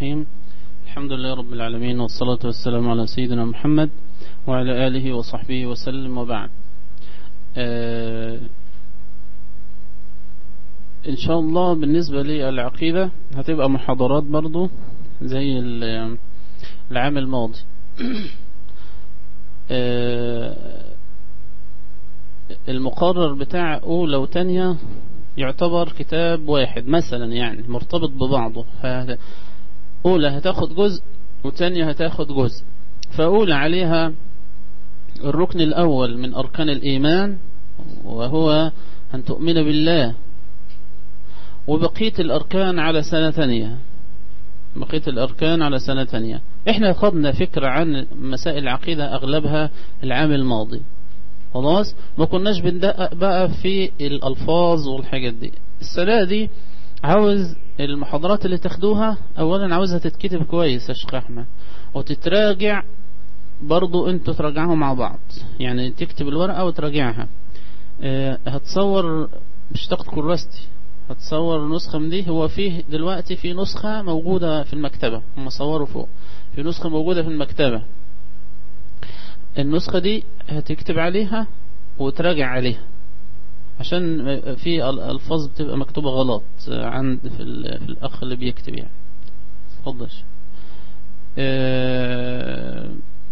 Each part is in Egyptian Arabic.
الرحيم الحمد لله رب العالمين والصلاة والسلام على سيدنا محمد وعلى آله وصحبه وسلم وبعد آه إن شاء الله بالنسبة للعقيدة هتبقى محاضرات برضو زي العام الماضي آه المقرر بتاع أولى وتانية يعتبر كتاب واحد مثلا يعني مرتبط ببعضه أولى هتاخد جزء وتانية هتاخد جزء فأولى عليها الركن الأول من أركان الإيمان وهو أن تؤمن بالله وبقية الأركان على سنة ثانية بقية الأركان على سنة ثانية احنا خدنا فكرة عن مسائل العقيدة أغلبها العام الماضي خلاص ما كناش بندقق بقى في الألفاظ والحاجات دي السنة دي عاوز المحاضرات اللي تاخدوها أولا عاوزها تتكتب كويس يا شيخ أحمد وتتراجع برضو انتوا تراجعوا مع بعض يعني تكتب الورقة وتراجعها اه هتصور مش تاخد كراستي هتصور نسخة من دي هو فيه دلوقتي في نسخة موجودة في المكتبة هم صوروا فوق في نسخة موجودة في المكتبة النسخة دي هتكتب عليها وتراجع عليها عشان في الفاظ بتبقى مكتوبة غلط عند في, في الأخ اللي بيكتب يعني اتفضل اه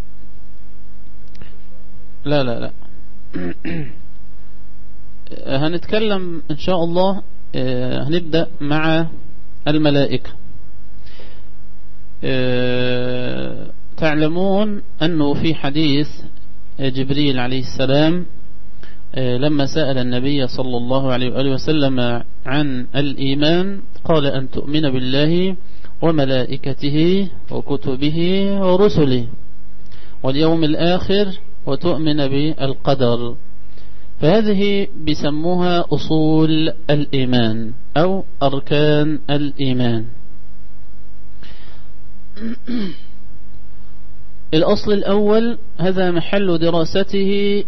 لا لا لا هنتكلم ان شاء الله اه هنبدأ مع الملائكة اه تعلمون أنه في حديث جبريل عليه السلام لما سأل النبي صلى الله عليه وآله وسلم عن الإيمان قال أن تؤمن بالله وملائكته وكتبه ورسله واليوم الآخر وتؤمن بالقدر فهذه بسموها أصول الإيمان أو أركان الإيمان الأصل الأول هذا محل دراسته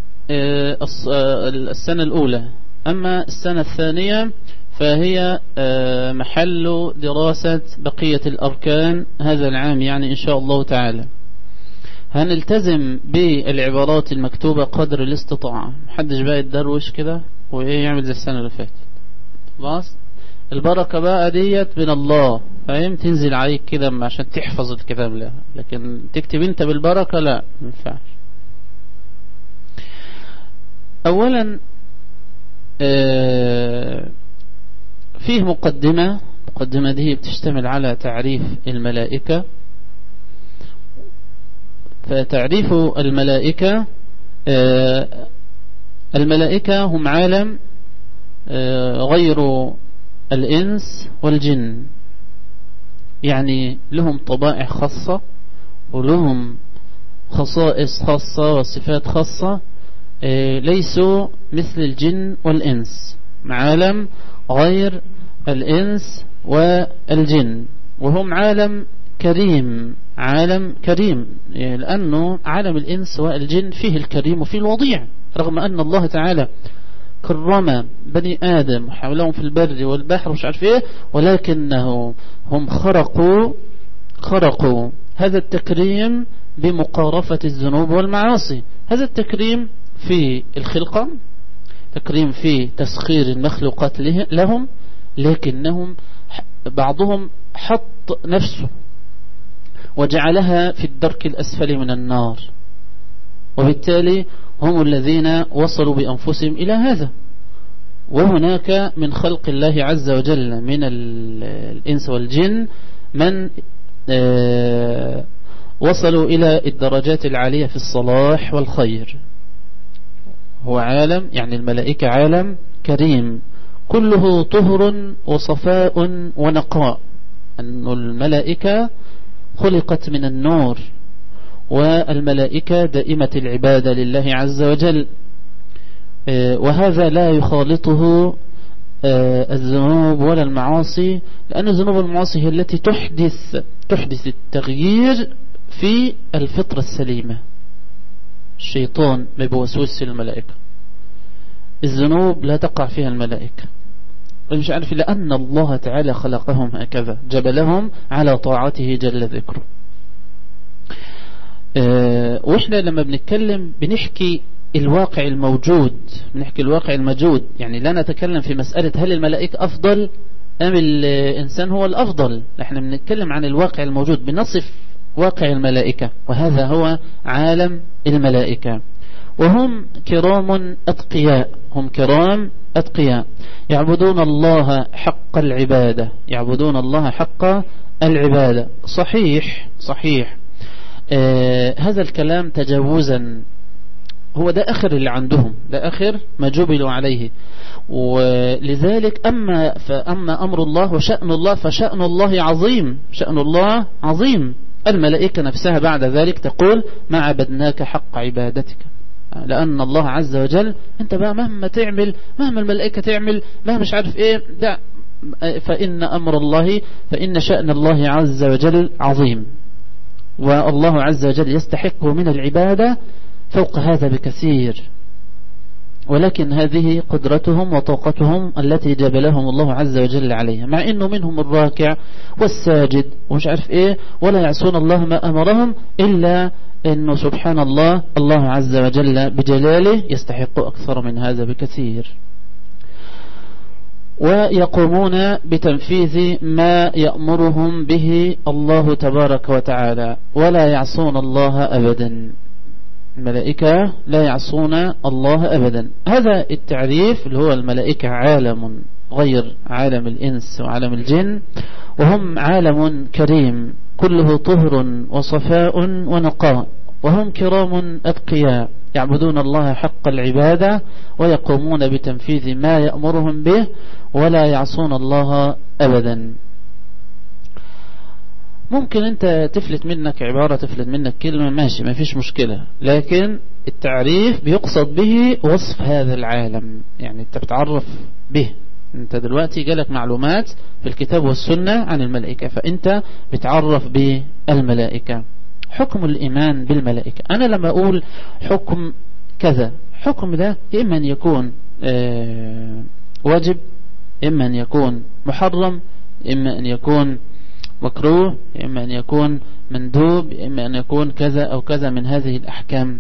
السنة الأولى أما السنة الثانية فهي محل دراسة بقية الأركان هذا العام يعني إن شاء الله تعالى هنلتزم بالعبارات المكتوبة قدر الاستطاعة محدش بقى يتدروش كده وإيه يعمل زي السنة اللي فاتت خلاص البركة بقى ديت من الله فاهم تنزل عليك كده عشان تحفظ الكتاب لا لكن تكتب انت بالبركة لا ما ينفعش اولا آه فيه مقدمة مقدمة دي بتشتمل على تعريف الملائكة فتعريف الملائكة آه الملائكة هم عالم آه غير الإنس والجن يعني لهم طبائع خاصة ولهم خصائص خاصة وصفات خاصة ليسوا مثل الجن والإنس عالم غير الإنس والجن وهم عالم كريم عالم كريم لأنه عالم الإنس والجن فيه الكريم وفيه الوضيع رغم أن الله تعالى كرم بني آدم وحولهم في البر والبحر ومش عارف ايه ولكنه هم خرقوا خرقوا هذا التكريم بمقارفة الذنوب والمعاصي هذا التكريم في الخلقة تكريم في تسخير المخلوقات لهم لكنهم بعضهم حط نفسه وجعلها في الدرك الأسفل من النار وبالتالي هم الذين وصلوا بأنفسهم إلى هذا وهناك من خلق الله عز وجل من الإنس والجن من وصلوا إلى الدرجات العالية في الصلاح والخير هو عالم يعني الملائكة عالم كريم كله طهر وصفاء ونقاء أن الملائكة خلقت من النور والملائكة دائمة العبادة لله عز وجل وهذا لا يخالطه الذنوب ولا المعاصي لأن الذنوب والمعاصي هي التي تحدث تحدث التغيير في الفطرة السليمة الشيطان ما بوسوس الملائكة الذنوب لا تقع فيها الملائكة مش عارف لأن الله تعالى خلقهم هكذا جبلهم على طاعته جل ذكره اه وإحنا لما بنتكلم بنحكي الواقع الموجود بنحكي الواقع الموجود يعني لا نتكلم في مسألة هل الملائكة أفضل أم الإنسان هو الأفضل نحن بنتكلم عن الواقع الموجود بنصف واقع الملائكة وهذا هو عالم الملائكة وهم كرام أتقياء هم كرام أتقياء يعبدون الله حق العبادة يعبدون الله حق العبادة صحيح صحيح آه هذا الكلام تجاوزا هو ده آخر اللي عندهم ده آخر ما جبلوا عليه ولذلك أما فأما أمر الله وشأن الله فشأن الله عظيم شأن الله عظيم الملائكة نفسها بعد ذلك تقول ما عبدناك حق عبادتك لأن الله عز وجل أنت بقى مهما تعمل مهما الملائكة تعمل مهما مش عارف إيه ده فإن أمر الله فإن شأن الله عز وجل عظيم والله عز وجل يستحق من العبادة فوق هذا بكثير ولكن هذه قدرتهم وطاقتهم التي جبلهم الله عز وجل عليها مع انه منهم الراكع والساجد ومش عارف ايه ولا يعصون الله ما امرهم الا انه سبحان الله الله عز وجل بجلاله يستحق اكثر من هذا بكثير ويقومون بتنفيذ ما يأمرهم به الله تبارك وتعالى ولا يعصون الله أبدا الملائكة لا يعصون الله أبدا هذا التعريف اللي هو الملائكة عالم غير عالم الإنس وعالم الجن وهم عالم كريم كله طهر وصفاء ونقاء وهم كرام أتقياء يعبدون الله حق العبادة ويقومون بتنفيذ ما يأمرهم به ولا يعصون الله أبدا ممكن انت تفلت منك عبارة تفلت منك كلمة ماشي ما فيش مشكلة لكن التعريف بيقصد به وصف هذا العالم يعني انت بتعرف به انت دلوقتي جالك معلومات في الكتاب والسنة عن الملائكة فانت بتعرف بالملائكة حكم الإيمان بالملائكة أنا لما أقول حكم كذا حكم ده إما أن يكون واجب إما أن يكون محرم إما أن يكون مكروه إما أن يكون مندوب إما أن يكون كذا أو كذا من هذه الأحكام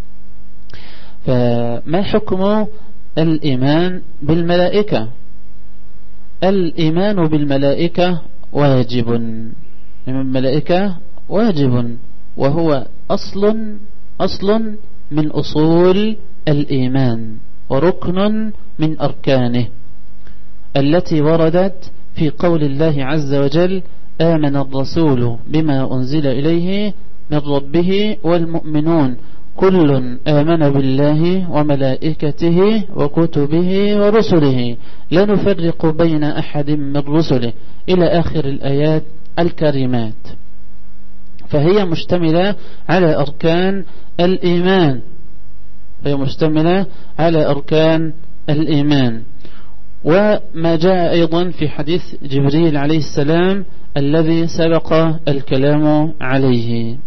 فما حكم الإيمان بالملائكة الإيمان بالملائكة واجب الملائكة واجب وهو أصل أصل من أصول الإيمان وركن من أركانه التي وردت في قول الله عز وجل آمن الرسول بما أنزل إليه من ربه والمؤمنون كل آمن بالله وملائكته وكتبه ورسله لا نفرق بين أحد من رسله إلى آخر الآيات الكريمات فهي مشتملة على أركان الإيمان فهي مشتملة على أركان الإيمان وما جاء أيضا في حديث جبريل عليه السلام الذي سبق الكلام عليه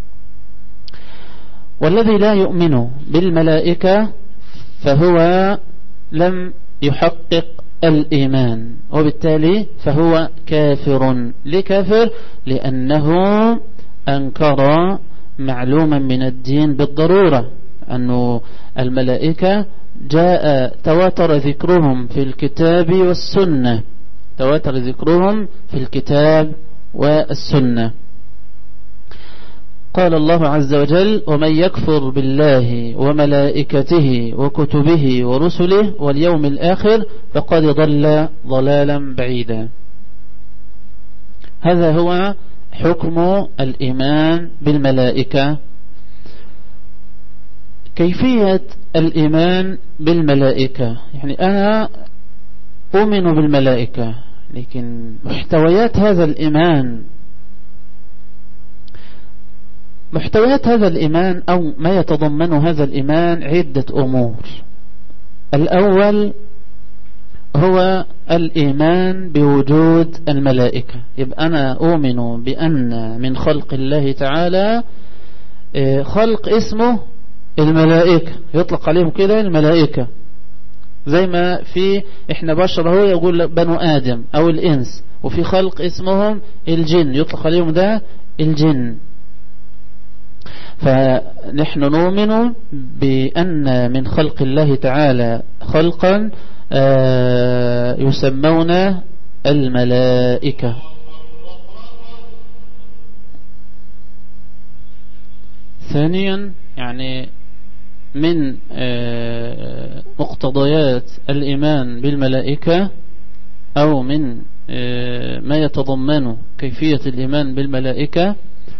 والذي لا يؤمن بالملائكة فهو لم يحقق الإيمان وبالتالي فهو كافر لكافر لأنه أنكر معلوما من الدين بالضرورة أنه الملائكة جاء تواتر ذكرهم في الكتاب والسنة تواتر ذكرهم في الكتاب والسنة قال الله عز وجل ومن يكفر بالله وملائكته وكتبه ورسله واليوم الآخر فقد ضل ضلالا بعيدا هذا هو حكم الإيمان بالملائكة كيفية الإيمان بالملائكة يعني أنا أؤمن بالملائكة لكن محتويات هذا الإيمان محتويات هذا الإيمان أو ما يتضمن هذا الإيمان عدة أمور الأول هو الإيمان بوجود الملائكة يبقى أنا أؤمن بأن من خلق الله تعالى خلق اسمه الملائكة يطلق عليهم كده الملائكة زي ما في احنا بشر هو يقول بنو آدم أو الإنس وفي خلق اسمهم الجن يطلق عليهم ده الجن فنحن نؤمن بأن من خلق الله تعالى خلقا يسمون الملائكة ثانيا يعني من مقتضيات الإيمان بالملائكة أو من ما يتضمن كيفية الإيمان بالملائكة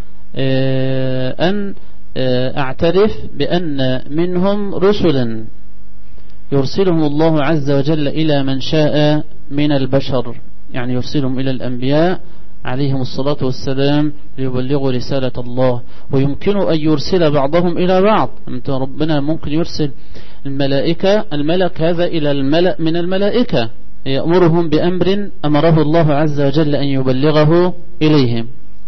أن أعترف بأن منهم رسلا يرسلهم الله عز وجل إلى من شاء من البشر يعني يرسلهم إلى الأنبياء عليهم الصلاة والسلام ليبلغوا رسالة الله ويمكن أن يرسل بعضهم إلى بعض أنت ربنا ممكن يرسل الملائكة الملك هذا إلى الملأ من الملائكة يأمرهم بأمر أمره الله عز وجل أن يبلغه إليهم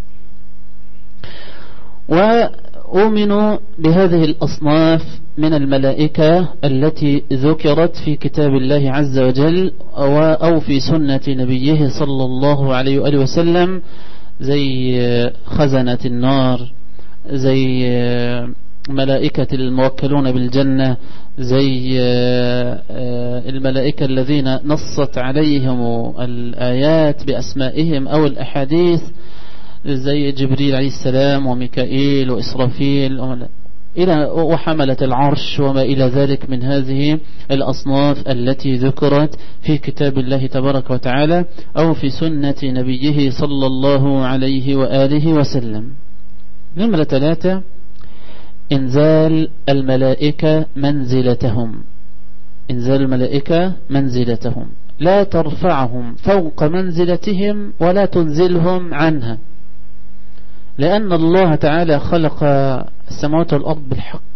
وأؤمن بهذه الأصناف من الملائكة التي ذكرت في كتاب الله عز وجل أو في سنة نبيه صلى الله عليه وآله وسلم زي خزنة النار زي ملائكة الموكلون بالجنة زي الملائكة الذين نصت عليهم الآيات بأسمائهم أو الأحاديث زي جبريل عليه السلام وميكائيل وإسرافيل إلى وحملة العرش وما إلى ذلك من هذه الأصناف التي ذكرت في كتاب الله تبارك وتعالى أو في سنة نبيه صلى الله عليه وآله وسلم نمرة ثلاثة إنزال الملائكة منزلتهم إنزال الملائكة منزلتهم لا ترفعهم فوق منزلتهم ولا تنزلهم عنها لأن الله تعالى خلق السماوات والأرض بالحق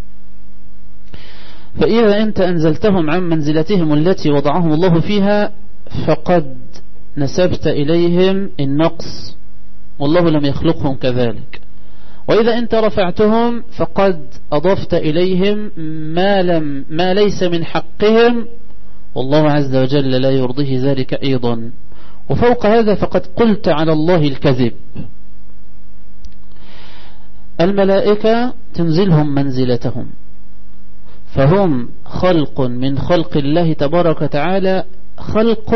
فإذا أنت أنزلتهم عن منزلتهم التي وضعهم الله فيها فقد نسبت إليهم النقص والله لم يخلقهم كذلك وإذا أنت رفعتهم فقد أضفت إليهم ما, لم ما ليس من حقهم والله عز وجل لا يرضيه ذلك أيضا وفوق هذا فقد قلت على الله الكذب الملائكة تنزلهم منزلتهم فهم خلق من خلق الله تبارك وتعالى خلق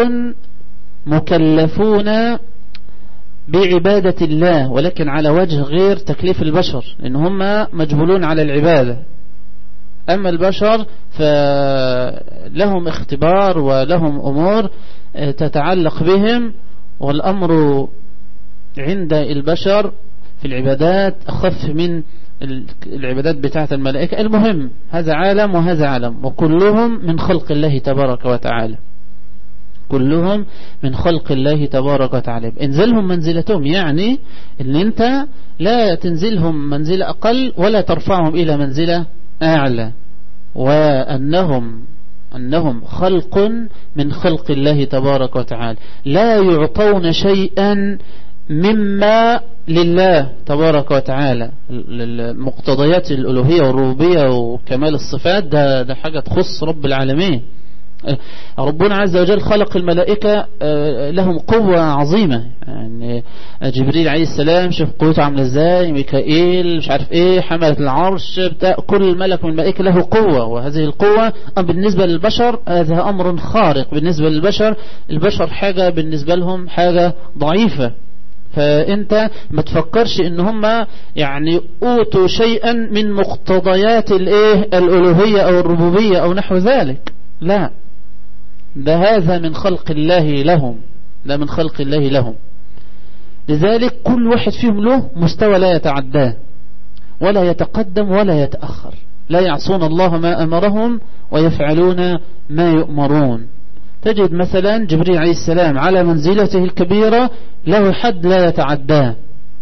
مكلفون بعبادة الله ولكن على وجه غير تكليف البشر لأن هم مجبولون على العبادة أما البشر فلهم اختبار ولهم أمور تتعلق بهم والأمر عند البشر في العبادات أخف من العبادات بتاعة الملائكة المهم هذا عالم وهذا عالم وكلهم من خلق الله تبارك وتعالى كلهم من خلق الله تبارك وتعالى انزلهم منزلتهم يعني ان انت لا تنزلهم منزلة اقل ولا ترفعهم الى منزلة اعلى وانهم أنهم خلق من خلق الله تبارك وتعالى لا يعطون شيئا مما لله تبارك وتعالى مقتضيات الألوهية والربوبية وكمال الصفات ده, ده حاجة تخص رب العالمين ربنا عز وجل خلق الملائكة لهم قوة عظيمة يعني جبريل عليه السلام شوف قوته عاملة ازاي ميكائيل مش عارف ايه حملة العرش بتاع كل ملك من الملائكة له قوة وهذه القوة بالنسبة للبشر هذا أمر خارق بالنسبة للبشر البشر حاجة بالنسبة لهم حاجة ضعيفة فانت ما تفكرش ان هم يعني اوتوا شيئا من مقتضيات الايه الالوهية او الربوبية او نحو ذلك لا ده هذا من خلق الله لهم ده من خلق الله لهم لذلك كل واحد فيهم له مستوى لا يتعداه ولا يتقدم ولا يتأخر لا يعصون الله ما أمرهم ويفعلون ما يؤمرون تجد مثلا جبريل عليه السلام على منزلته الكبيرة له حد لا يتعداه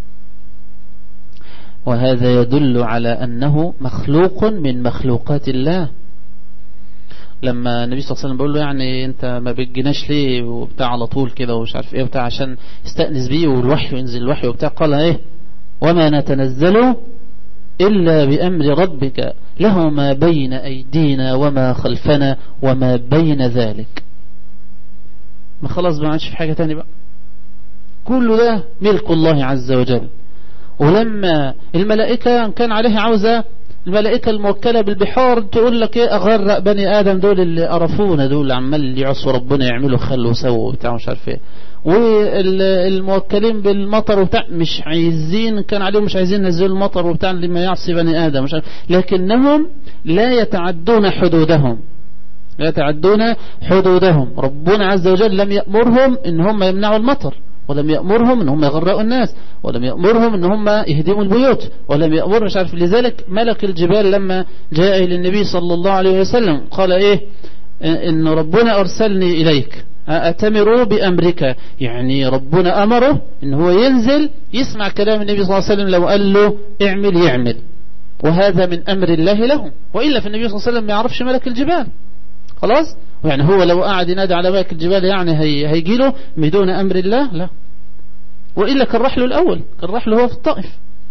وهذا يدل على أنه مخلوق من مخلوقات الله لما النبي صلى الله عليه وسلم بيقول له يعني انت ما بتجيناش ليه وبتاع على طول كده ومش عارف ايه وبتاع عشان استأنس بيه والوحي ينزل الوحي وبتاع قال ايه وما نتنزل إلا بأمر ربك له ما بين أيدينا وما خلفنا وما بين ذلك ما خلاص ما عادش في حاجة تاني بقى كل ده ملك الله عز وجل ولما الملائكة كان عليها عاوزة الملائكة الموكلة بالبحار تقول لك ايه اغرق بني ادم دول اللي قرفونا دول عمال يعصوا ربنا يعملوا خل وسووا وبتاع مش عارف ايه والموكلين بالمطر وبتاع مش عايزين كان عليهم مش عايزين ينزلوا المطر وبتاع لما يعصي بني ادم مش عارف لكنهم لا يتعدون حدودهم لا يتعدون حدودهم ربنا عز وجل لم يأمرهم ان هم يمنعوا المطر ولم يأمرهم ان هم يغرقوا الناس ولم يأمرهم ان هم يهدموا البيوت ولم يأمر مش عارف لذلك ملك الجبال لما جاء الى النبي صلى الله عليه وسلم قال ايه ان ربنا ارسلني اليك أتمروا بأمرك يعني ربنا أمره إن هو ينزل يسمع كلام النبي صلى الله عليه وسلم لو قال له اعمل يعمل وهذا من أمر الله له وإلا في النبي صلى الله عليه وسلم ما يعرفش ملك الجبال خلاص يعني هو لو قعد ينادي على ملك الجبال يعني هي هيجي له بدون أمر الله لا وإلا كان رحله الأول كان رحله هو في الطائف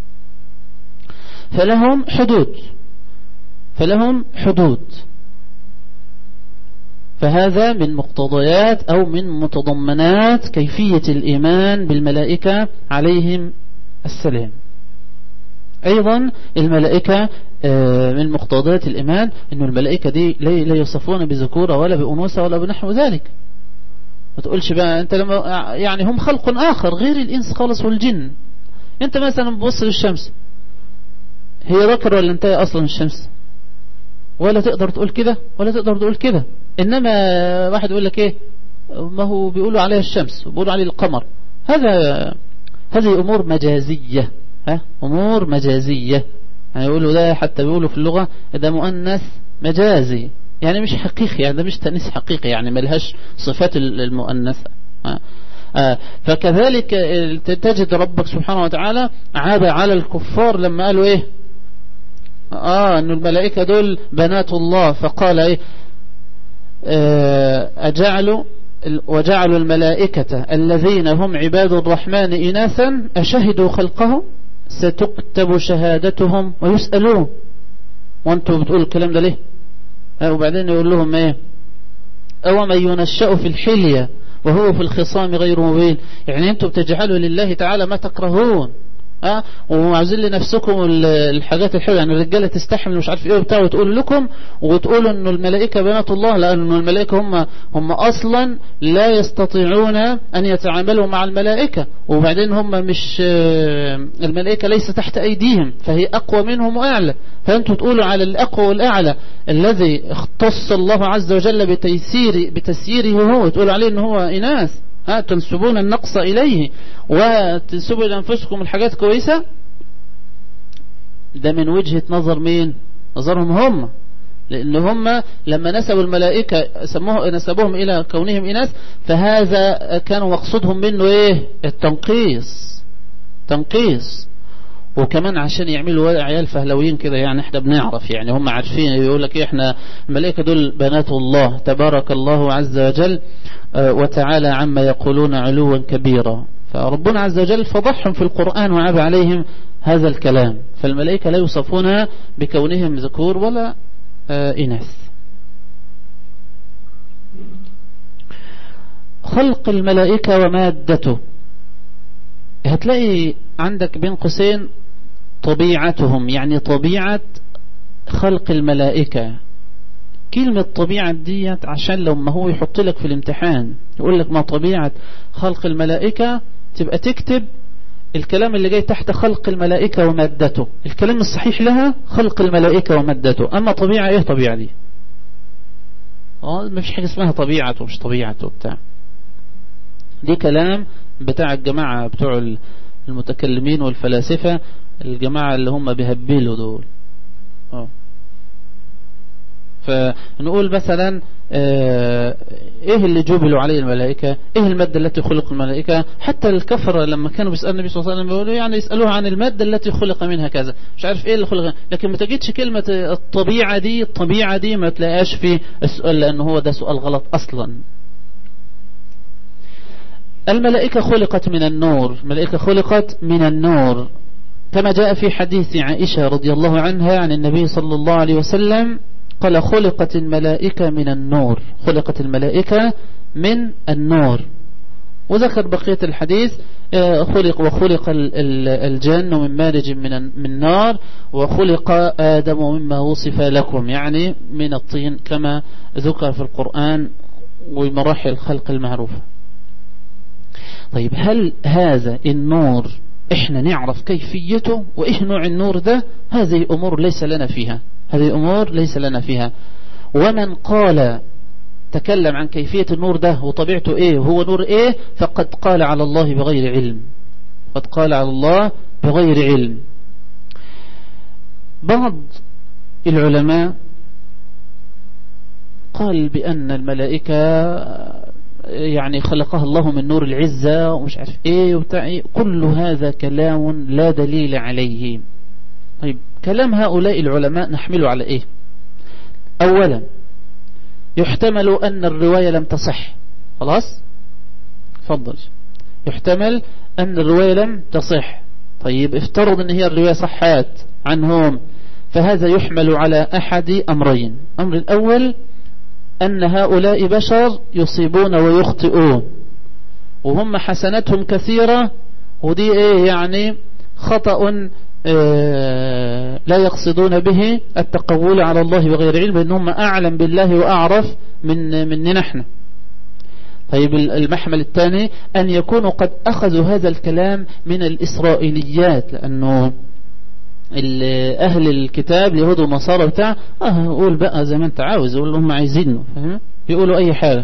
فلهم حدود فلهم حدود فهذا من مقتضيات أو من متضمنات كيفية الإيمان بالملائكة عليهم السلام أيضا الملائكة من مقتضيات الإيمان أن الملائكة دي لا يوصفون بذكورة ولا بأنوثة ولا بنحو ذلك ما تقولش بقى أنت لما يعني هم خلق آخر غير الإنس خالص والجن أنت مثلا ببص للشمس هي ذكر ولا انت أصلا الشمس ولا تقدر تقول كده ولا تقدر تقول كده إنما واحد يقول لك إيه ما هو بيقولوا عليها الشمس وبيقولوا عليه القمر هذا هذه أمور مجازية ها أمور مجازية يعني يقولوا ده حتى بيقولوا في اللغة ده مؤنث مجازي يعني مش حقيقي يعني ده مش تأنيث حقيقي يعني ملهاش صفات المؤنثة آه فكذلك تجد ربك سبحانه وتعالى عاب على الكفار لما قالوا ايه اه ان الملائكة دول بنات الله فقال ايه آه اجعلوا وجعلوا الملائكة الذين هم عباد الرحمن إناثا أشهدوا خلقهم ستكتب شهادتهم ويسألون وانتوا بتقولوا الكلام ده ليه وبعدين يقول لهم ايه او من ينشأ في الحلية وهو في الخصام غير مبين يعني انتوا بتجعلوا لله تعالى ما تكرهون ها وعاوزين لنفسكم الحاجات الحلوه يعني الرجاله تستحمل مش عارف ايه وبتاع وتقول لكم وتقولوا انه الملائكه بنات الله لان الملائكه هم هم اصلا لا يستطيعون ان يتعاملوا مع الملائكه وبعدين هم مش الملائكه ليس تحت ايديهم فهي اقوى منهم واعلى فانتوا تقولوا على الاقوى والاعلى الذي اختص الله عز وجل بتيسير بتسييره هو تقولوا عليه ان هو اناث ها تنسبون النقص إليه وتنسبوا لأنفسكم الحاجات كويسة ده من وجهة نظر مين نظرهم هم لأن هم لما نسبوا الملائكة سموه نسبوهم إلى كونهم إناث فهذا كان مقصودهم منه إيه التنقيص تنقيص وكمان عشان يعملوا عيال فهلويين كده يعني احنا بنعرف يعني هم عارفين يقول لك احنا الملائكة دول بنات الله تبارك الله عز وجل وتعالى عما يقولون علوا كبيرا فربنا عز وجل فضحهم في القرآن وعاب عليهم هذا الكلام فالملائكة لا يوصفون بكونهم ذكور ولا إناث خلق الملائكة ومادته هتلاقي عندك بين قوسين طبيعتهم يعني طبيعة خلق الملائكة كلمة طبيعة ديت عشان لما هو يحط لك في الامتحان يقول لك ما طبيعة خلق الملائكة تبقى تكتب الكلام اللي جاي تحت خلق الملائكة ومادته الكلام الصحيح لها خلق الملائكة ومادته أما طبيعة إيه طبيعة دي اه ما فيش حاجة اسمها طبيعة ومش طبيعة وبتاع دي كلام بتاع الجماعة بتوع المتكلمين والفلاسفة الجماعة اللي هم بيهبلوا دول اه فنقول مثلا اه ايه اللي جبلوا عليه الملائكة ايه المادة التي خلق الملائكة حتى الكفرة لما كانوا بيسألوا النبي صلى الله عليه وسلم بيقولوا يعني يسألوه عن المادة التي خلق منها كذا مش عارف ايه اللي خلق لكن ما تجدش كلمة الطبيعة دي الطبيعة دي ما تلاقيهاش في السؤال لأنه هو ده سؤال غلط أصلا الملائكة خلقت من النور الملائكة خلقت من النور كما جاء في حديث عائشة رضي الله عنها عن النبي صلى الله عليه وسلم قال خلقت الملائكة من النور خلقت الملائكة من النور وذكر بقية الحديث آه، خلق وخلق الجن من مارج من نار وخلق آدم مما وصف لكم يعني من الطين كما ذكر في القرآن ومراحل الخلق المعروفة طيب هل هذا النور احنا نعرف كيفيته وايش نوع النور ده هذه امور ليس لنا فيها هذه امور ليس لنا فيها ومن قال تكلم عن كيفية النور ده وطبيعته ايه وهو نور ايه فقد قال على الله بغير علم قد قال على الله بغير علم بعض العلماء قال بأن الملائكة يعني خلقها الله من نور العزة ومش عارف ايه وبتاع ايه كل هذا كلام لا دليل عليه طيب كلام هؤلاء العلماء نحمله على ايه اولا يحتمل ان الرواية لم تصح خلاص فضل يحتمل ان الرواية لم تصح طيب افترض ان هي الرواية صحات عنهم فهذا يحمل على احد امرين امر الاول أن هؤلاء بشر يصيبون ويخطئون وهم حسناتهم كثيرة ودي إيه يعني خطأ آه، لا يقصدون به التقول على الله بغير علم إنهم أعلم بالله وأعرف من مننا نحن طيب المحمل الثاني أن يكونوا قد أخذوا هذا الكلام من الإسرائيليات لأنه أهل الكتاب اليهود والنصارى بتاع اه قول بقى زي ما انت عاوز قول هم عايزينه فاهم يقولوا اي حاجة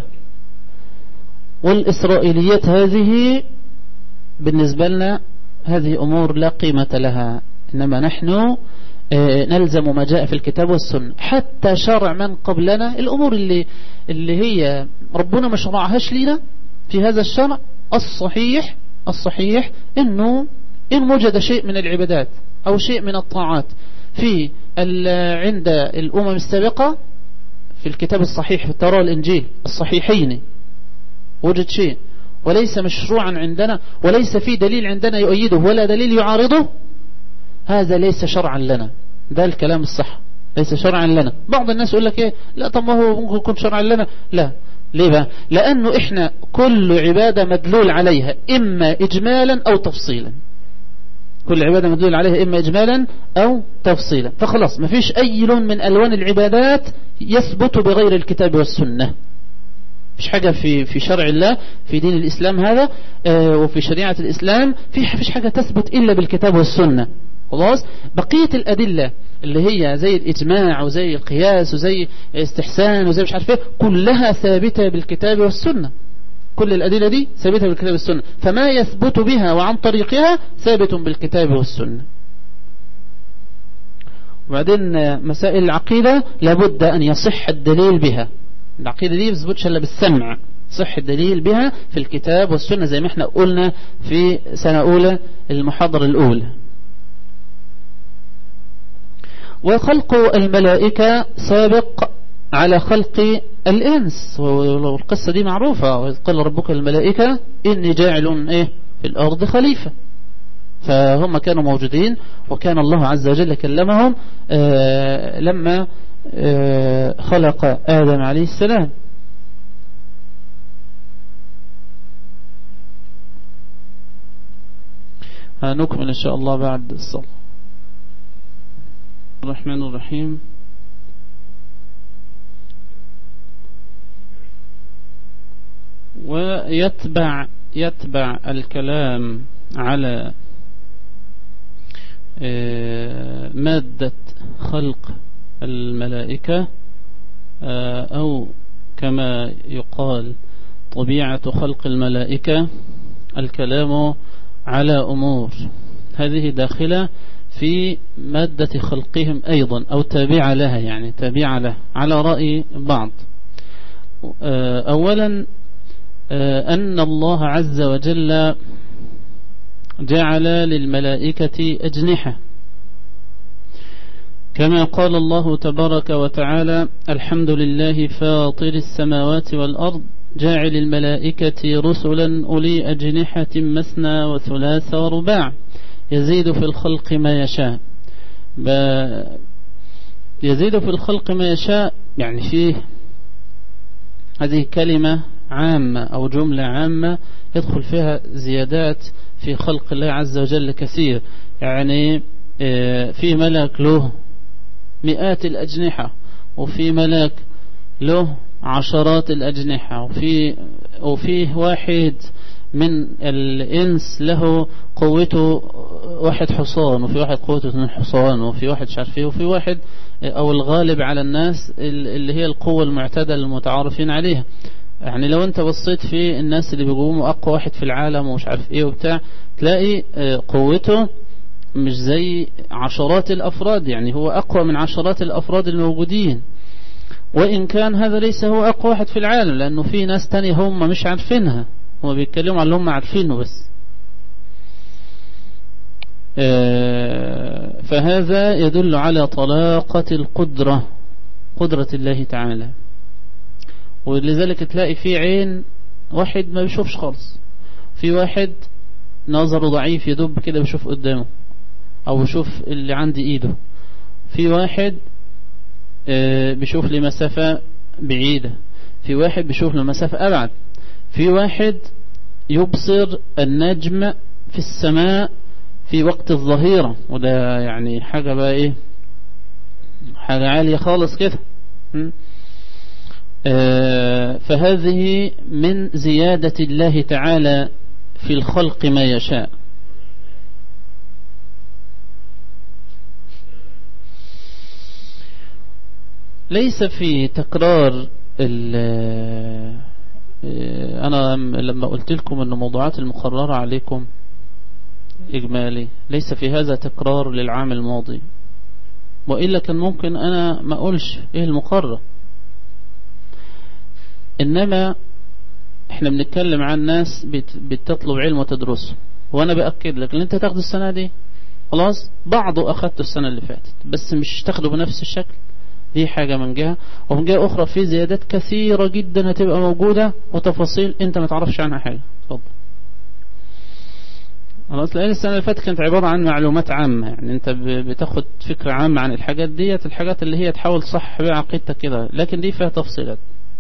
والإسرائيليات هذه بالنسبة لنا هذه أمور لا قيمة لها إنما نحن آه، نلزم ما جاء في الكتاب والسنة حتى شرع من قبلنا الأمور اللي, اللي هي ربنا ما شرعهاش لنا في هذا الشرع الصحيح الصحيح إنه إن وجد شيء من العبادات أو شيء من الطاعات في عند الأمم السابقة في الكتاب الصحيح في التوراة والإنجيل الصحيحين وجد شيء وليس مشروعا عندنا وليس في دليل عندنا يؤيده ولا دليل يعارضه هذا ليس شرعا لنا ده الكلام الصح ليس شرعا لنا بعض الناس يقول لك ايه لا طب ما هو ممكن يكون شرعا لنا لا ليه بقى لأنه إحنا كل عبادة مدلول عليها إما إجمالا أو تفصيلا كل عبادة مدلول عليها إما إجمالا أو تفصيلا فخلاص ما فيش أي لون من ألوان العبادات يثبت بغير الكتاب والسنة فيش حاجة في في شرع الله في دين الإسلام هذا آه، وفي شريعة الإسلام في فيش حاجة تثبت إلا بالكتاب والسنة خلاص بقية الأدلة اللي هي زي الإجماع وزي القياس وزي استحسان وزي مش عارف ايه كلها ثابتة بالكتاب والسنة كل الأدلة دي ثابتة بالكتاب والسنة فما يثبت بها وعن طريقها ثابت بالكتاب والسنة وبعدين مسائل العقيدة لابد أن يصح الدليل بها العقيدة دي بثبتش إلا بالسمع صح الدليل بها في الكتاب والسنة زي ما احنا قلنا في سنة أولى المحاضرة الأولى وخلق الملائكة سابق على خلق الإنس والقصة دي معروفة وإذ قال ربك الملائكة إني جاعل إيه في الأرض خليفة فهم كانوا موجودين وكان الله عز وجل كلمهم آه لما آه خلق آدم عليه السلام نكمل إن شاء الله بعد الصلاة الرحمن الرحيم ويتبع يتبع الكلام على آه، مادة خلق الملائكة آه، أو كما يقال طبيعة خلق الملائكة الكلام على أمور هذه داخلة في مادة خلقهم أيضا أو تابعة لها يعني تابعة لها على رأي بعض آه، أولا آه، أن الله عز وجل جعل للملائكة أجنحة كما قال الله تبارك وتعالى الحمد لله فاطر السماوات والأرض جاعل الملائكة رسلا أولي أجنحة مثنى وثلاث ورباع يزيد في الخلق ما يشاء يزيد في الخلق ما يشاء يعني فيه هذه كلمة عامة أو جملة عامة يدخل فيها زيادات في خلق الله عز وجل كثير يعني آه، في ملك له مئات الأجنحة وفي ملك له عشرات الأجنحة وفي وفيه واحد من الإنس له قوته واحد حصان وفي واحد قوته اثنين حصان وفي واحد شعرفيه وفي واحد أو الغالب على الناس اللي هي القوة المعتدلة المتعارفين عليها يعني لو انت بصيت في الناس اللي بيقوموا اقوى واحد في العالم ومش عارف ايه وبتاع تلاقي آه، قوته مش زي عشرات الافراد يعني هو اقوى من عشرات الافراد الموجودين وان كان هذا ليس هو اقوى واحد في العالم لانه في ناس تانية هم مش عارفينها هم بيتكلموا عن اللي هم عارفينه بس آه، فهذا يدل على طلاقة القدرة قدرة الله تعالى ولذلك تلاقي في عين واحد ما بيشوفش خالص في واحد نظره ضعيف يدب كده بيشوف قدامه او بيشوف اللي عند ايده في واحد آه، بيشوف لمسافة بعيدة في واحد بيشوف لمسافة ابعد في واحد يبصر النجم في السماء في وقت الظهيرة وده يعني حاجة بقى ايه حاجة عالية خالص كده آه، فهذه من زيادة الله تعالى في الخلق ما يشاء ليس في تكرار آه، أنا لما قلت لكم أن موضوعات المقررة عليكم إجمالي ليس في هذا تكرار للعام الماضي وإلا كان ممكن أنا ما أقولش إيه المقرر إنما إحنا بنتكلم عن ناس بتطلب علم وتدرسه وأنا بأكد لك اللي أنت تاخده السنة دي خلاص بعضه أخذته السنة اللي فاتت بس مش تاخده بنفس الشكل دي حاجة من جهة ومن جهة أخرى في زيادات كثيرة جدا هتبقى موجودة وتفاصيل أنت ما تعرفش عنها حاجة اتفضل خلاص لأن السنة اللي فاتت كانت عبارة عن معلومات عامة يعني أنت بتاخد فكرة عامة عن الحاجات ديت الحاجات اللي هي تحاول صح بها عقيدتك كده لكن دي فيها تفصيلات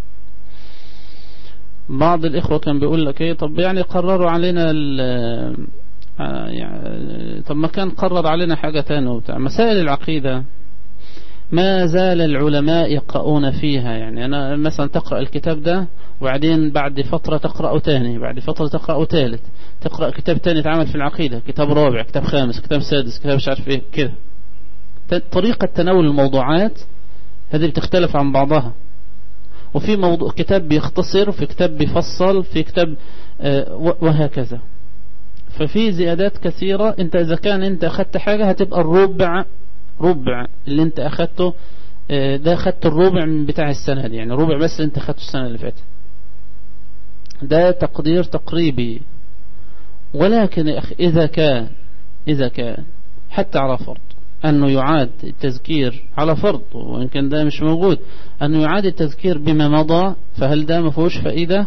بعض الإخوة كان بيقول لك إيه طب يعني قرروا علينا آه، يعني طب ما كان قرر علينا حاجة تانية وبتاع مسائل العقيدة ما زال العلماء يقرؤون فيها يعني أنا مثلا تقرأ الكتاب ده وبعدين بعد فترة تقرأه تاني بعد فترة تقرأه ثالث تقرأ كتاب تاني اتعمل في العقيدة كتاب رابع كتاب خامس كتاب سادس كتاب مش عارف ايه كده طريقة تناول الموضوعات هذه بتختلف عن بعضها وفي موضوع كتاب بيختصر وفي كتاب بيفصل في كتاب آه، وهكذا ففي زيادات كثيرة انت اذا كان انت اخذت حاجة هتبقى الربع ربع اللي انت اخذته آه، ده اخذت الربع من بتاع السنة دي يعني ربع بس اللي انت اخذته السنة اللي فاتت ده تقدير تقريبي ولكن إذا كان إذا كان حتى على فرض أنه يعاد التذكير على فرض وإن كان ده مش موجود أنه يعاد التذكير بما مضى فهل ده ما فيهوش فائدة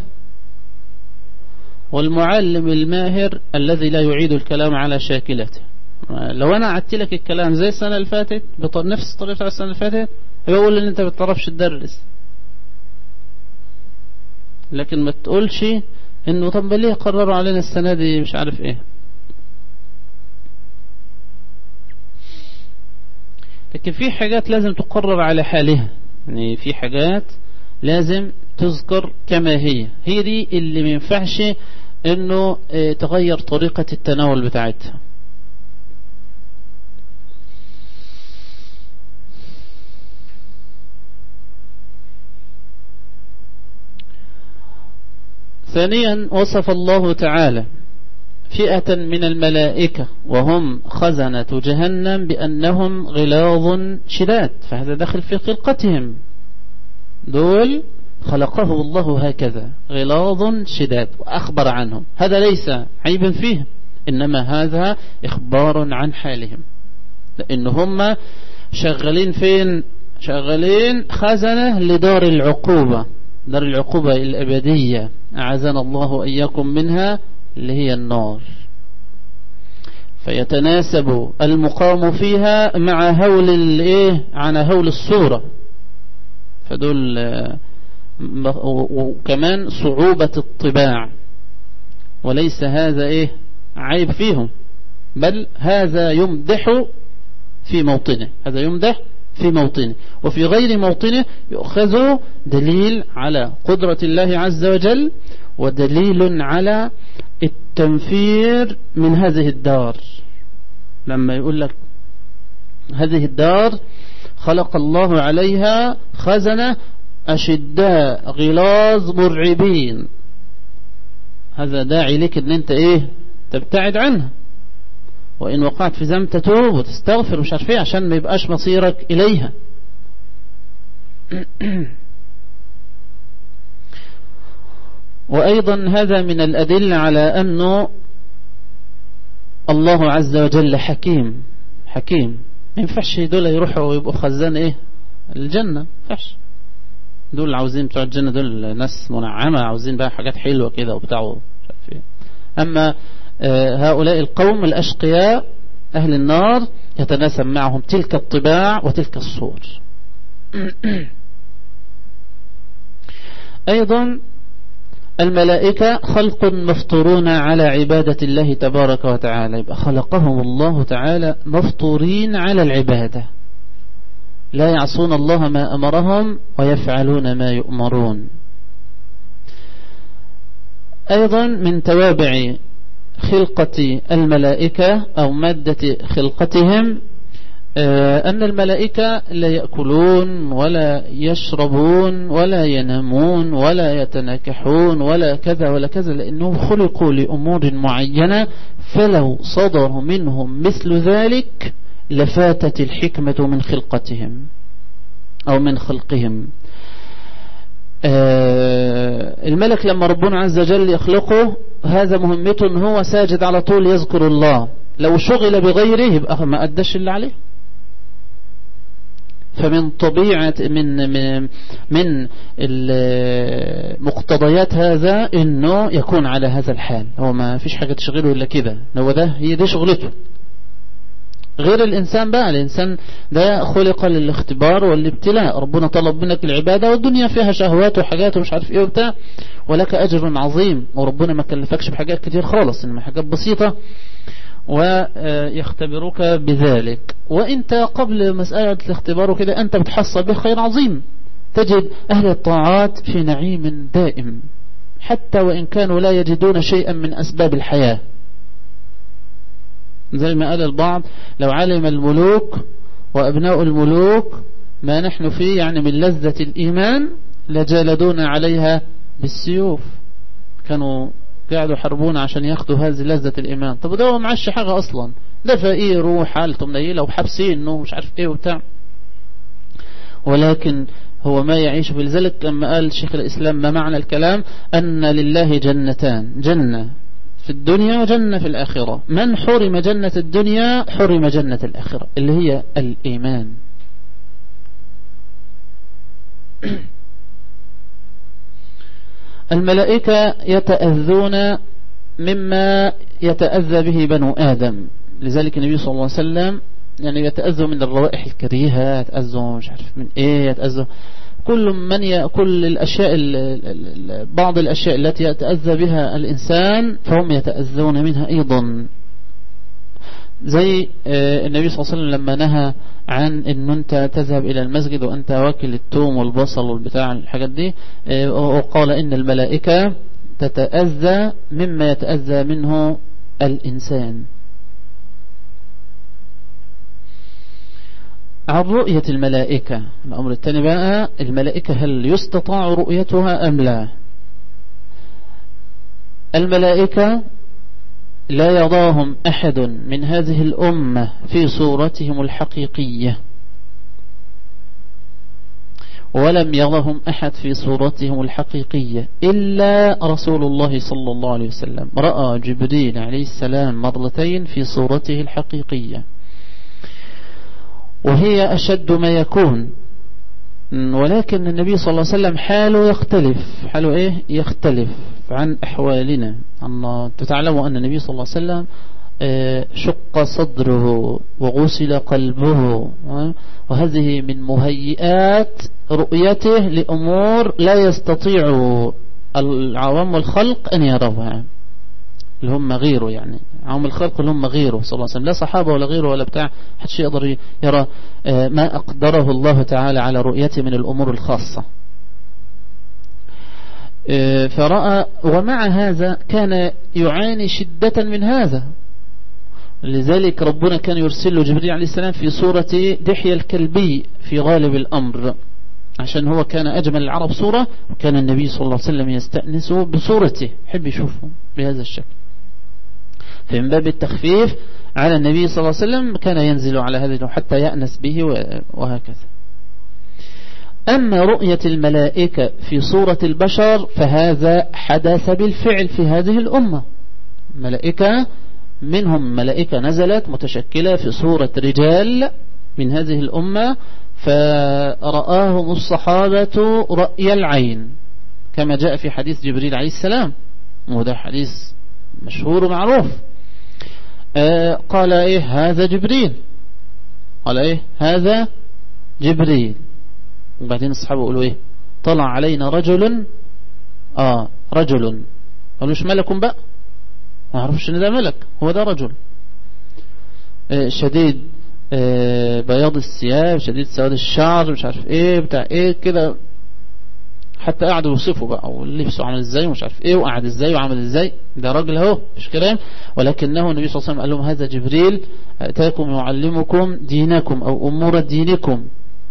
والمعلم الماهر الذي لا يعيد الكلام على شاكلته لو أنا عدت لك الكلام زي السنة اللي فاتت بنفس طريقة السنة اللي فاتت يقول ان انت ما بتعرفش تدرس لكن ما تقولش انه طب ليه قرروا علينا السنة دي مش عارف ايه لكن في حاجات لازم تقرر على حالها يعني في حاجات لازم تذكر كما هي هي دي اللي ما ينفعش انه اه تغير طريقة التناول بتاعتها ثانيا وصف الله تعالى فئة من الملائكة وهم خزنة جهنم بأنهم غلاظ شداد فهذا داخل في خلقتهم دول خلقه الله هكذا غلاظ شداد وأخبر عنهم هذا ليس عيبا فيهم إنما هذا إخبار عن حالهم لأن هم شغالين فين شغالين خزنة لدار العقوبة دار العقوبة الأبدية أعزنا الله إياكم منها اللي هي النار فيتناسب المقام فيها مع هول الايه على هول الصورة فدول وكمان صعوبة الطباع وليس هذا ايه عيب فيهم بل هذا يمدح في موطنه هذا يمدح في موطنه وفي غير موطنه يؤخذ دليل على قدرة الله عز وجل ودليل على التنفير من هذه الدار لما يقول لك هذه الدار خلق الله عليها خزنة أشداء غلاظ مرعبين هذا داعي لك ان انت ايه تبتعد عنها وإن وقعت في ذنب تتوب وتستغفر مش عارف ايه عشان ما يبقاش مصيرك إليها وأيضا هذا من الأدلة على أنه الله عز وجل حكيم حكيم ما ينفعش دول يروحوا ويبقوا خزان ايه الجنة ينفعش دول عاوزين بتوع الجنة دول ناس منعمة عاوزين بقى حاجات حلوة كده وبتاع إيه. أما آه، هؤلاء القوم الأشقياء أهل النار يتناسب معهم تلك الطباع وتلك الصور أيضا الملائكة خلق مفطورون على عبادة الله تبارك وتعالى يبقى خلقهم الله تعالى مفطورين على العبادة لا يعصون الله ما أمرهم ويفعلون ما يؤمرون أيضا من توابع خلقة الملائكة أو مادة خلقتهم آه، أن الملائكة لا يأكلون ولا يشربون ولا ينامون ولا يتناكحون ولا كذا ولا كذا لأنهم خلقوا لأمور معينة فلو صدر منهم مثل ذلك لفاتت الحكمة من خلقتهم أو من خلقهم آه، الملك لما ربنا عز وجل يخلقه هذا مهمته هو ساجد على طول يذكر الله لو شغل بغيره يبقى ما أدش اللي عليه فمن طبيعة من من من مقتضيات هذا انه يكون على هذا الحال هو ما فيش حاجة تشغله الا كده هو ده هي دي شغلته غير الإنسان بقى الإنسان ده خلق للاختبار والابتلاء ربنا طلب منك العبادة والدنيا فيها شهوات وحاجات ومش عارف ايه وبتاع ولك أجر عظيم وربنا ما كلفكش بحاجات كتير خالص إنما حاجات بسيطة ويختبرك بذلك وانت قبل مسألة الاختبار كده انت بتحصل به خير عظيم تجد اهل الطاعات في نعيم دائم حتى وان كانوا لا يجدون شيئا من اسباب الحياة زي ما قال البعض لو علم الملوك وابناء الملوك ما نحن فيه يعني من لذة الايمان لجالدون عليها بالسيوف كانوا قاعدوا يحاربون عشان ياخدوا هذه لذة الإيمان طب ده هو معاش حاجة أصلا ده فقير وحالته منيلة وحابسينه مش عارف ايه وبتاع ولكن هو ما يعيش لذلك لما قال شيخ الإسلام ما معنى الكلام أن لله جنتان جنة في الدنيا وجنة في الآخرة من حرم جنة الدنيا حرم جنة الآخرة اللي هي الإيمان الملائكة يتأذون مما يتأذى به بنو آدم لذلك النبي صلى الله عليه وسلم يعني يتأذوا من الروائح الكريهة يتأذوا مش عارف من ايه يتأذوا كل من يأكل الأشياء بعض الأشياء التي يتأذى بها الإنسان فهم يتأذون منها أيضا زي آه، النبي صلى الله عليه وسلم لما نهى عن ان انت تذهب الى المسجد وانت واكل التوم والبصل والبتاع الحاجات دي آه، وقال ان الملائكة تتأذى مما يتأذى منه الإنسان عن رؤية الملائكة الأمر الثاني بقى الملائكة هل يستطاع رؤيتها أم لا الملائكة لا يضاهم أحد من هذه الأمة في صورتهم الحقيقية ولم يضهم أحد في صورتهم الحقيقية إلا رسول الله صلى الله عليه وسلم رأى جبريل عليه السلام مرتين في صورته الحقيقية وهي أشد ما يكون ولكن النبي صلى الله عليه وسلم حاله يختلف حاله ايه يختلف عن احوالنا الله تعلموا ان النبي صلى الله عليه وسلم شق صدره وغسل قلبه وهذه من مهيئات رؤيته لأمور لا يستطيع العوام الخلق أن يروها اللي هم غيره يعني عوام الخلق اللي هم غيره صلى الله عليه وسلم لا صحابة ولا غيره ولا بتاع حدش يقدر يرى ما أقدره الله تعالى على رؤيته من الأمور الخاصة فرأى ومع هذا كان يعاني شدة من هذا لذلك ربنا كان يرسل له جبريل عليه السلام في صورة دحية الكلبي في غالب الأمر عشان هو كان أجمل العرب صورة وكان النبي صلى الله عليه وسلم يستأنسه بصورته حب يشوفه بهذا الشكل فمن باب التخفيف على النبي صلى الله عليه وسلم كان ينزل على هذا حتى يأنس به وهكذا أما رؤية الملائكة في صورة البشر فهذا حدث بالفعل في هذه الأمة ملائكة منهم ملائكة نزلت متشكلة في صورة رجال من هذه الأمة فرآهم الصحابة رأي العين كما جاء في حديث جبريل عليه السلام وده حديث مشهور ومعروف آه قال ايه هذا جبريل قال ايه هذا جبريل وبعدين الصحابة يقولوا ايه طلع علينا رجل اه رجل قالوا مش ملك بقى ما عرفش ان ده ملك هو ده رجل آه شديد آه بياض الثياب شديد سواد الشعر مش عارف ايه بتاع ايه كده حتى قعدوا يوصفوا بقى ولبسه عمل ازاي ومش عارف ايه وقعد ازاي وعمل ازاي ده راجل اهو مش كلام ولكنه النبي صلى الله عليه وسلم قال لهم هذا جبريل اتاكم يعلمكم دينكم او امور دينكم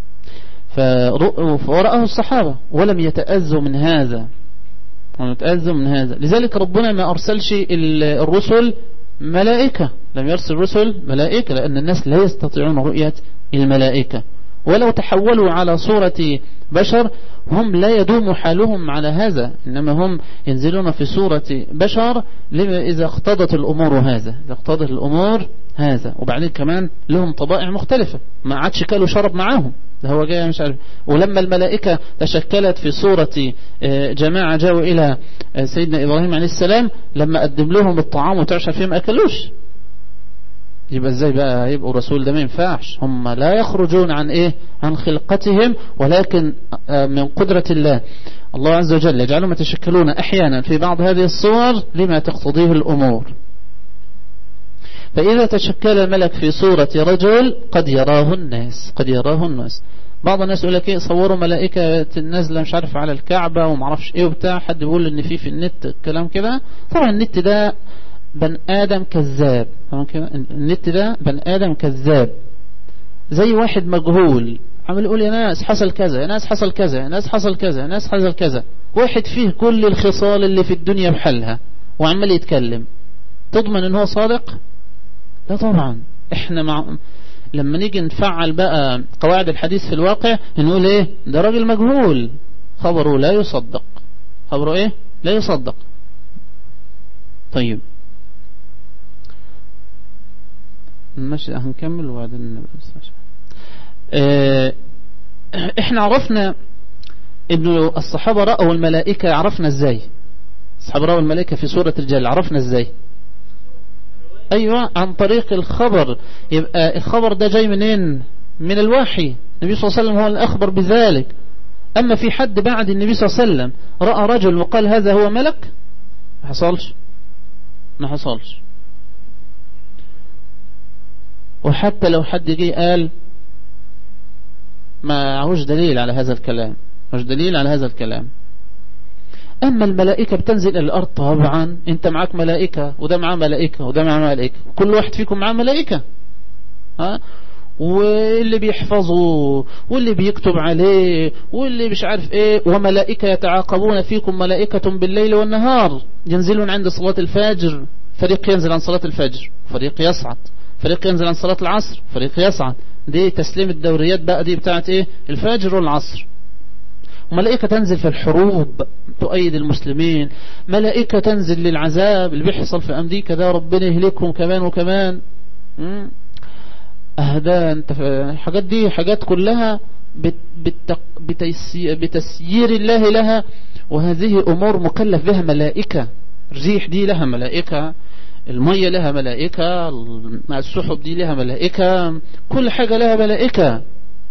فرأه الصحابة ولم يتأذوا من هذا ولم يتأذوا من هذا لذلك ربنا ما أرسلش الرسل ملائكة لم يرسل الرسل ملائكة لأن الناس لا يستطيعون رؤية الملائكة ولو تحولوا على صورة بشر هم لا يدوم حالهم على هذا إنما هم ينزلون في صورة بشر إذا اقتضت الأمور هذا إذا اقتضت الأمور هذا وبعدين كمان لهم طبائع مختلفة ما عادش كالوا شرب معاهم ده هو جاي مش عارف ولما الملائكة تشكلت في صورة جماعة جاءوا إلى سيدنا إبراهيم عليه السلام لما قدم لهم الطعام وتعشى فيه ما أكلوش يبقى ازاي بقى يبقوا رسول ده ما ينفعش هم لا يخرجون عن ايه عن خلقتهم ولكن من قدرة الله الله عز وجل يجعلهم يتشكلون احيانا في بعض هذه الصور لما تقتضيه الامور فإذا تشكل الملك في صورة رجل قد يراه الناس قد يراه الناس بعض الناس يقول لك ايه صوروا ملائكة نازلة مش عارف على الكعبة ومعرفش ايه وبتاع حد بيقول ان في في النت كلام كده طبعا النت ده بن آدم كذاب النت ده بن آدم كذاب زي واحد مجهول عمال يقول يا ناس حصل كذا يا ناس حصل كذا يا ناس حصل كذا يا ناس حصل كذا واحد فيه كل الخصال اللي في الدنيا بحالها وعمال يتكلم تضمن ان هو صادق لا طبعا احنا مع لما نيجي نفعل بقى قواعد الحديث في الواقع نقول ايه ده راجل مجهول خبره لا يصدق خبره ايه لا يصدق طيب ماشي هنكمل وبعدين اه احنا عرفنا انه الصحابة رأوا الملائكة عرفنا ازاي الصحابة رأوا الملائكة في سورة الجل عرفنا ازاي ايوه عن طريق الخبر يبقى الخبر ده جاي منين من الوحي النبي صلى الله عليه وسلم هو الاخبر بذلك اما في حد بعد النبي صلى الله عليه وسلم رأى رجل وقال هذا هو ملك ما حصلش ما حصلش وحتى لو حد جه قال ما عهوش دليل على هذا الكلام مش دليل على هذا الكلام أما الملائكة بتنزل إلى الأرض طبعا أنت معاك ملائكة وده معاه ملائكة وده معاه ملائكة كل واحد فيكم معاه ملائكة ها واللي بيحفظه واللي بيكتب عليه واللي مش عارف ايه وملائكة يتعاقبون فيكم ملائكة بالليل والنهار ينزلون عند صلاة الفجر فريق ينزل عن صلاة الفجر فريق يصعد فريق ينزل عن صلاة العصر فريق يصعد دي تسليم الدوريات بقى دي بتاعت ايه الفجر والعصر ملائكة تنزل في الحروب تؤيد المسلمين ملائكة تنزل للعذاب اللي بيحصل في أمريكا ده ربنا يهلكهم كمان وكمان أهدا انت الحاجات دي حاجات كلها بتسيير الله لها وهذه أمور مكلف بها ملائكة الريح دي لها ملائكة المية لها ملائكة السحب دي لها ملائكة كل حاجة لها ملائكة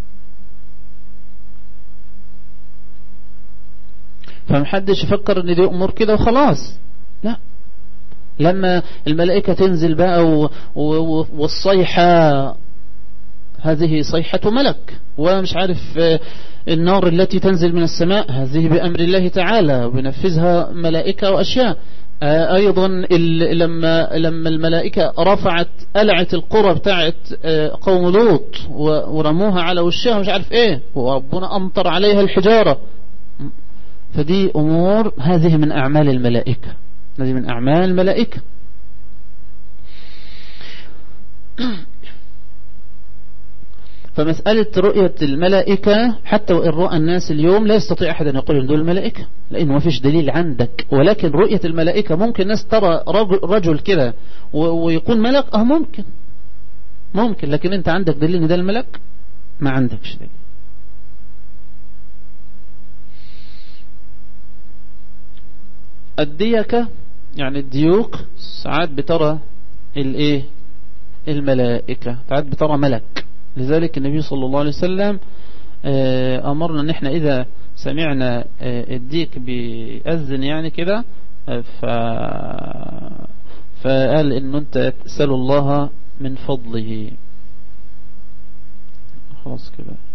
فمحدش يفكر ان دي امور كده وخلاص لا لما الملائكة تنزل بقى والصيحة هذه صيحة ملك ومش عارف النار التي تنزل من السماء هذه بأمر الله تعالى وبنفذها ملائكة وأشياء أيضا لما لما الملائكة رفعت قلعة القرى بتاعت قوم لوط ورموها على وشها مش عارف ايه وربنا أمطر عليها الحجارة فدي أمور هذه من أعمال الملائكة هذه من أعمال الملائكة فمسألة رؤية الملائكة حتى وإن رأى الناس اليوم لا يستطيع أحد أن يقول إن دول الملائكة لأنه ما فيش دليل عندك ولكن رؤية الملائكة ممكن الناس ترى رجل, رجل كده ويكون ملك أه ممكن ممكن لكن أنت عندك دليل إن ده الملك ما عندكش دليل الديكة يعني الديوك ساعات بترى الايه الملائكة ساعات بترى ملك لذلك النبي صلى الله عليه وسلم أمرنا ان احنا اذا سمعنا الديك بيأذن يعني كده ف... فقال ان انت تسأل الله من فضله خلاص كده